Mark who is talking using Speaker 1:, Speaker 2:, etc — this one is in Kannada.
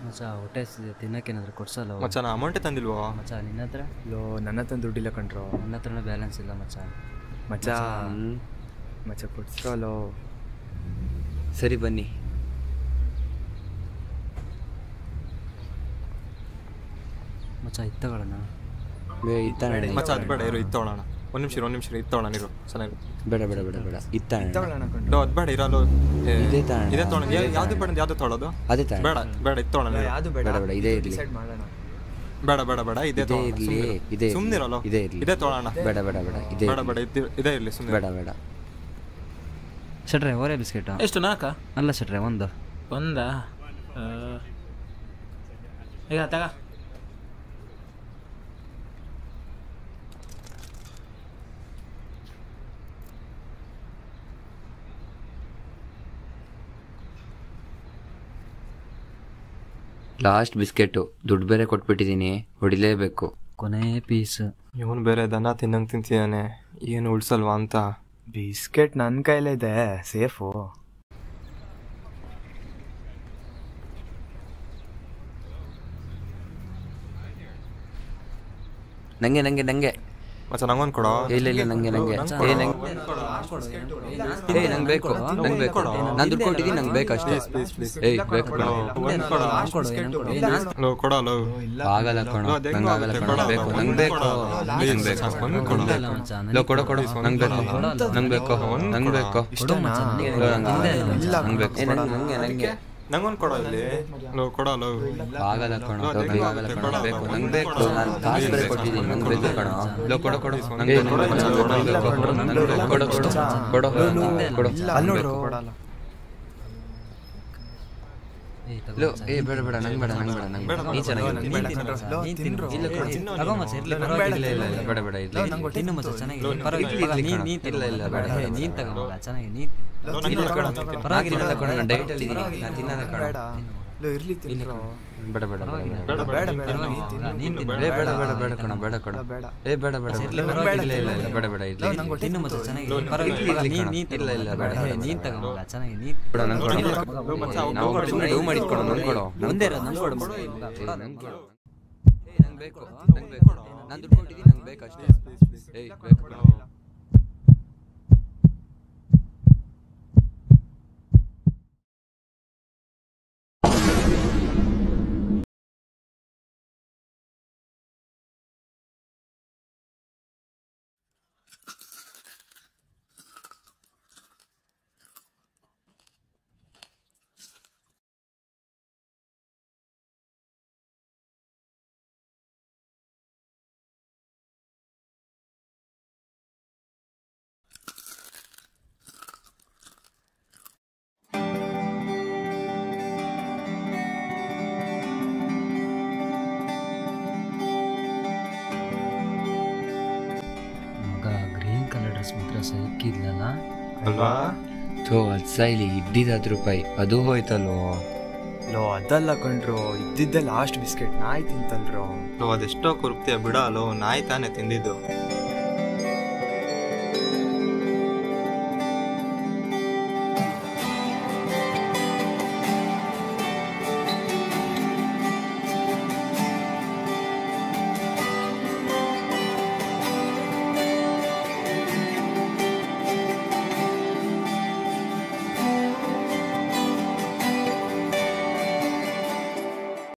Speaker 1: ಮಚ್ಚ ಹೊಟ್ಟೆ ಹಸಿದೆ ತಿನ್ನಕ್ಕೇನಾದ್ರು ಕೊಡ್ಸಲ್ಲ
Speaker 2: ಮಚ್ಚ ನಾ ಅಮೌಂಟೇ ತಂದಿಲ್ವೋ
Speaker 1: ಮಚ್ಚ ನಿನ್ನ ಹತ್ರ
Speaker 3: ಲೋ ನನ್ನ ಹತ್ರ ದುಡ್ಡಿಲ್ಲ ಕಣ್ರೋ
Speaker 1: ನನ್ನ ಹತ್ರನೂ ಬ್ಯಾಲೆನ್ಸ್ ಇಲ್ಲ ಮಚ್ಚ
Speaker 3: ಮಚ್ಚ ಮಚ್ಚ ಕೊಡ್ಸ್ಕೊಲೋ
Speaker 4: ಸರಿ ಬನ್ನಿ
Speaker 1: ಮಚ್ಚ ಇತ್ತು ತಗೊಳ್ಳೋಣ
Speaker 4: ಬೇ ಇತ್ತ ನಡೆ
Speaker 2: ಮಚ್ಚ ಅದು ಬೇಡ ಇರು ಇದು ತೊಗೊಳೋಣ ಒಂದು ನಿಮಿಷ ಒಂದು ನಿಮಿಷ ಇದು ತೊಗೊಳೋಣ ಇರು ಚೆನ್ನಾಗಿರುತ್ತೆ
Speaker 4: ಬೇಡ ಬೇಡ ಬೇಡ ಬೇಡ ಇತ್ತ
Speaker 3: ತಗೊಳ್ಳೋಣ ಕಣ್ರೋ
Speaker 2: ಲೋ ಅದು ಬೇಡ ಇರಲ್ಲ
Speaker 4: ಇದೇ ತಗೋಣ.
Speaker 2: ಇದೇ ತೊಗೊಳ ಯಾವ್ದು ಬೇಡ ಯಾವ್ದು ತೊಗೊಳೋದು
Speaker 4: ಅದೇ ತಾಣ
Speaker 2: ಬೇಡ ಬೇಡ ಇದು ತೊಗೊಳೋಣ ಇರು.
Speaker 3: ಯಾವುದು ಬೇಡ
Speaker 4: ಬೇಡ, ಬೇಡ, ಇದೇ ಇರ್ಲಿ.
Speaker 3: ಡಿಸೈಡ್ ಮಾಡೋಣ
Speaker 2: ಬೇಡ ಬೇಡ ಬೇಡ ಇದೇ
Speaker 4: ಇದೇ
Speaker 2: ತೊಗೊಳೋಣ
Speaker 4: ಇರ್ಲಿ ಇದೇ
Speaker 2: ಸುಮ್ಮನಿರಲ್ಲ
Speaker 4: ಇದೇ ಇರ್ಲಿ
Speaker 2: ಇದೇ ತೊಗೊಳೋಣ
Speaker 4: ಬೇಡ ಬೇಡ ಬೇಡ ಇದೇ
Speaker 2: ಬೇಡ
Speaker 4: ಇರ್ಲಿ.
Speaker 2: ಬೇಡ ಇದು ಇದೇ ಇರಲಿ ಸುಮ್ಮನೆ
Speaker 4: ಬೇಡ ಬೇಡ
Speaker 1: ಶೆಟ್ರೆ ಓರೆ ಬಿಸ್ಕೆಟು
Speaker 5: ಎಷ್ಟು ನಾಲ್ಕ
Speaker 1: ಅಲ್ಲ ಶೆಟ್ರೆ ಒಂದು
Speaker 5: ಒಂದಾ ಆ, ಈಗ ತಗ
Speaker 4: ಲಾಸ್ಟ್ ಬಿಸ್ಕೆಟು ದುಡ್ಡು ಬೇರೆ ಕೊಟ್ಬಿಟ್ಟಿದ್ದೀನಿ ಹೊಡಿಲೇಬೇಕು
Speaker 1: ಕೊನೆ ಪೀಸ್
Speaker 2: ಇವನು ಬೇರೆ ದನ ತಿನ್ನಂಗೆ ತಿಂತಿದ್ದಾನೆ ಏನು ಉಳ್ಸಲ್ವಾ ಅಂತ
Speaker 3: ಬಿಸ್ಕೆಟ್ ನನ್ನ ಕೈಲಿದೆ ಸೇಫು
Speaker 4: ನಂಗೆ ನಂಗೆ ನಂಗೆ
Speaker 2: ಮಚ್ಚ ನಂಗೊಂದು ಕೊಡೋ
Speaker 4: ಇಲ್ಲ ಇಲ್ಲ ನಂಗೆ ನಂಗೆ ಏ ನಂಗೆ ಏ ನಂಗೆ ಬೇಕು ನಂಗೆ ಬೇಕು ನಾನು ದುಡ್ಡು ಕೊಟ್ಟಿದ್ದೀನಿ ನಂಗೆ ಬೇಕು ಅಷ್ಟೇ ಏಯ್ ಬೇಕು
Speaker 2: ಲೋ, ಒಂದ್ ಕೊಡೋ ಲೋ ಕೊಡೋ ಲೋ
Speaker 4: ಆಗಲ್ಲ ಕಣೋ ನಂಗೆ ಆಗಲ್ಲ ಕಣೋ ಬೇಕು ನಂಗೆ ಬೇಕು ನಂಗೆ ಬೇಕು
Speaker 2: ಒಂದು ಕೊಡೋ
Speaker 1: ಇಲ್ಲ ಮಚ್ಚ
Speaker 4: ಲೋ ಕೊಡು ಕೊಡು ನಂಗೆ ಬೇಕು ನಂಗೆ ಬೇಕು ನಂಗೆ ಬೇಕು
Speaker 3: ಇಷ್ಟನಾ
Speaker 4: ಲೋ, ನಂಗೆ
Speaker 3: ಇಲ್ಲ
Speaker 4: ನಂಗೆ ಬೇಕು ಏ, ನಂಗೆ ನಂಗೆ ನಂಗೆ
Speaker 2: ನಂಗೊಂದು ಕೊಡೋ ಇಲ್ಲಿ ಲೋ ಕೊಡೋ ಲೋ
Speaker 4: ಆಗಲ್ಲ ಕಣೋ ನಂಗೆ ಆಗಲ್ಲ ಕಣೋ ಬೇಕು ನಂಗೆ ಬೇಕು ನಾನು ಕಾಸು ಬೇರೆ ಕೊಟ್ಟಿದ್ದೀನಿ ನಂಗೆ ಬೇಕು ಕಣೋ ಲೋ ಕೊಡು ಕೊಡು ನಂಗೆ ಬೇಕು ನಂಗೆ ಬೇಕು ನಂಗೆ ಬೇಕು ಕೊಡು ಕೊಡು ಕೊಡು ಕೊಡು
Speaker 3: ಅಲ್ಲಿ ನೋಡ್ರು
Speaker 1: ಏಯ್ ತಗೋ
Speaker 4: ಲೋ
Speaker 1: ಮಚ್ಚ,
Speaker 4: ಏ ಬೇಡ ಬೇಡ ನಂಗೆ ಬೇಡ ನಂಗೆ ಬೇಡ ನಂಗೆ ಬೇಡ ನೀ ಚೆನ್ನಾಗಿರ್ತೀನಿ
Speaker 1: ನೀನ್ ತಿನ್ನು ಮಚ್ಚ,
Speaker 3: ಲೋ,
Speaker 1: ನೀನ್
Speaker 3: ತಿನ್ರು.
Speaker 1: ತಿನ್ನು. ಇಲ್ಲ ಕೊಡು. ತಗೋ ಮಚ್ಚ, ಇರ್ಲಿ,
Speaker 4: ಇಲ್ಲ
Speaker 1: ಪರವಾಗಿಲ್ಲ.
Speaker 4: ಇಲ್ಲ ಇಲ್ಲ ಬೇಡ ಬೇಡ ಇಲ್ಲ
Speaker 3: ನಂಗೆ
Speaker 1: ತಿನ್ನು ಮಚ್ಚ, ಚೆನ್ನಾಗಿದೆ.
Speaker 2: ಲೋ,
Speaker 1: ಪರವಾಗಿಲ್ಲ,
Speaker 4: ಇರ್ಲಿ,
Speaker 1: ಪರವಾಗಿಲ್ಲ,
Speaker 4: ಇರ್ಲಿ
Speaker 1: ನೀನ್- ನೀನ್
Speaker 4: ಇಲ್ಲ, ಇಲ್ಲ,
Speaker 1: ತಗೋ
Speaker 4: ಬೇಡ,
Speaker 1: ಮಗ.
Speaker 4: ಬೇಡ,
Speaker 1: ನೀನ್
Speaker 4: ಬೇಡ.
Speaker 1: ತಗೋ ಮಗ, ಚೆನ್ನಾಗಿದೆ, ನೀನ್
Speaker 2: ಲೋ,
Speaker 4: ಇಲ್ಲ
Speaker 2: ನಂಗೆ
Speaker 4: ಕಣೋ
Speaker 2: ಕೊಡೋ.
Speaker 4: ನಾನು ತಿನ್ನಲ್ಲ ಕಣೋ ನಾನು ಡೈಟ್ ಅಲ್ಲಿ ಇದ್ದೀನಿ ನಾನು ತಿನ್ನಲ್ಲ ಕಣೋ
Speaker 3: ಬೇಡ ಲೋ ಇರ್ಲಿ ತಿನ್ರೋ
Speaker 4: ಬೇಡ ಬೇಡ ಬೇಡ ಬೇಡ
Speaker 3: ಬೇಡ ಬೇಡ
Speaker 1: ತಗೋ
Speaker 3: ನೀ
Speaker 1: ಮಗ,
Speaker 3: ತಿನ್ನು.
Speaker 1: ನೀನ್ ತಿನ್ನು.
Speaker 4: ಏ ಬೇಡ ಬೇಡ ಬೇಡ ಕಣ ಬೇಡ ಕಣ
Speaker 3: ಬೇಡ
Speaker 4: ಏ ಬೇಡ ಬೇಡ
Speaker 1: ಇರ್ಲಿ,
Speaker 4: ಬೇಡ
Speaker 1: ಪರವಾಗಿಲ್ಲ.
Speaker 4: ಇಲ್ಲ ಇಲ್ಲ ಇಲ್ಲ ಬೇಡ ಬೇಡ ಇಲ್ಲ
Speaker 3: ನಂಗೆ ಹೊಟ್ಟೆ
Speaker 1: ತಿನ್ನು ಮಚ್ಚ, ಚೆನ್ನಾಗಿದೆ.
Speaker 2: ಲೋ,
Speaker 1: ಪರವಾಗಿಲ್ಲ,
Speaker 4: ಇರ್ಲಿ,
Speaker 1: ಪರವಾಗಿಲ್ಲ,
Speaker 4: ಇರ್ಲಿ
Speaker 1: ನೀನ್- ನೀನ್
Speaker 4: ಕಣೋ.
Speaker 1: ತಗೋ
Speaker 4: ಇಲ್ಲ, ಇಲ್ಲ,
Speaker 1: ಮಗ.
Speaker 4: ಬೇಡ,
Speaker 1: ಏ,
Speaker 4: ಬೇಡ,
Speaker 1: ನೀನ್
Speaker 4: ಬೇಡ.
Speaker 1: ತಗೋ ಮಗ, ಚೆನ್ನಾಗಿದೆ, ನೀನ್
Speaker 4: ಬೇಡ ನಂಗೆ ಕೊಡು
Speaker 2: ಲೋ, ಮಚ್ಚ, ಅವ್ನು
Speaker 4: ನಾವು
Speaker 2: ಕೊಡು.
Speaker 4: ಸುಮ್ಮನೆ ಡೂ ಮಾಡಿಟ್ಕೊಡು ನಂಗೆ ಕೊಡು
Speaker 1: ಒಂದೇ ಇರೋದು, ನಂಗ್ ಕೊಡು ಮಗ.
Speaker 4: ಏ, ನಂಗೆ ಕೊಡು ಏ ನಂಗೆ ಬೇಕು ನಂಗೆ ಬೇಕು ನಾನು ದುಡ್ಡು ಕೊಟ್ಟಿದ್ದೀನಿ ನಂಗೆ ಬೇಕು ಅಷ್ಟೇ ಏಯ್ ಬೇಕು ಕಣೋ.
Speaker 1: ಮಗ ಗ್ರೀನ್ ಕಲರ್ ಡ್ರೆಸ್ ಮಾತ್ರ ಸೈಕಿದ್ಲಲ್ಲ
Speaker 2: ಅಲ್ವಾ
Speaker 4: ಥೋ ಅದು ಸೈಲಿ ಇದ್ದಿದ್ದು ರೂಪಾಯಿ ಅದು ಹೋಯ್ತಲ್ವೋ
Speaker 3: ಲೋ ಅದಲ್ಲ ಕಣ್ರೋ ಇದ್ದಿದ್ದೆ ಲಾಸ್ಟ್ ಬಿಸ್ಕೆಟ್ ನಾಯಿ ತಿಂತಲ್ರೋ
Speaker 2: ಲೋ ಅದೆಷ್ಟೋ ಕುರುಪ್ತಿಯ ಬಿಡ ಲೋ ನಾಯಿ ತಾನೇ ತಿಂದಿದ್ದು